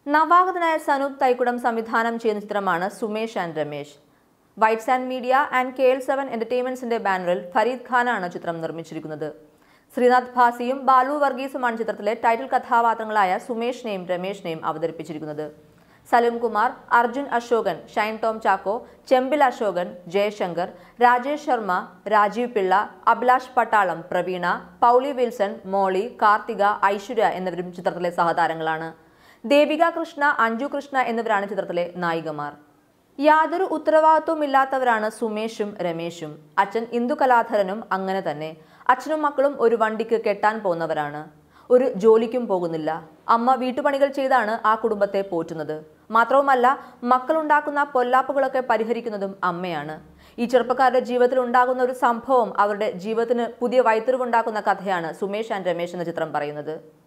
നവാഗതനായ സനൂപ് തൈക്കുടം സംവിധാനം ചെയ്യുന്ന ചിത്രമാണ് Sumesh and Ramesh whites and media and K L seven എന്റർടൈൻമെന്റ്സിന്റെ ബാനറിൽ ഫരീദ് ഖാനാണ് ചിത്രം നിർമ്മിച്ചിരിക്കുന്നത് ശ്രീനാഥ് ഭാസിയും ബാലു വർഗീസുമാണ് ചിത്രത്തിലെ ടൈറ്റിൽ കഥാപാത്രങ്ങളായ സുമേഷിനെയും രമേഷിനെയും അവതരിപ്പിച്ചിരിക്കുന്നത് സലിം കുമാർ അർജുൻ അശോകൻ ഷൈൻ ടോം ചാക്കോ ചെമ്പിൽ അശോകൻ ജയശങ്കർ രാജേഷ് ശർമ്മ രാജീവ് പിള്ള അഭിലാഷ് പട്ടാളം പ്രവീണ പൗളി വിൽസൺ മോളി കാർത്തിക ഐശ്വര്യ എന്നിവരും ചിത്രത്തിലെ സഹതാരങ്ങളാണ് ദേവിക കൃഷ്ണ അഞ്ജു കൃഷ്ണ എന്നിവരാണ് ചിത്രത്തിലെ നായികമാർ യാതൊരു ഉത്തരവാദിത്വമില്ലാത്തവരാണ് സുമേഷും രമേശും അച്ഛൻ ഇന്ദു കലാധരനും അങ്ങനെ തന്നെ അച്ഛനും മക്കളും ഒരു വണ്ടിക്ക് കെട്ടാൻ പോകുന്നവരാണ് ഒരു ജോലിക്കും പോകുന്നില്ല അമ്മ വീട്ടുപണികൾ ചെയ്താണ് ആ കുടുംബത്തെ പോറ്റുന്നത് മാത്രവുമല്ല മക്കളുണ്ടാക്കുന്ന പൊല്ലാപ്പുകളൊക്കെ പരിഹരിക്കുന്നതും അമ്മയാണ് ഈ ചെറുപ്പക്കാരുടെ ജീവിതത്തിൽ ഉണ്ടാകുന്ന ഒരു സംഭവം അവരുടെ ജീവിതത്തിന് പുതിയ വൈത്തിരിവുണ്ടാക്കുന്ന കഥയാണ് സുമേഷ് ആൻഡ് രമേശ് എന്ന ചിത്രം പറയുന്നത്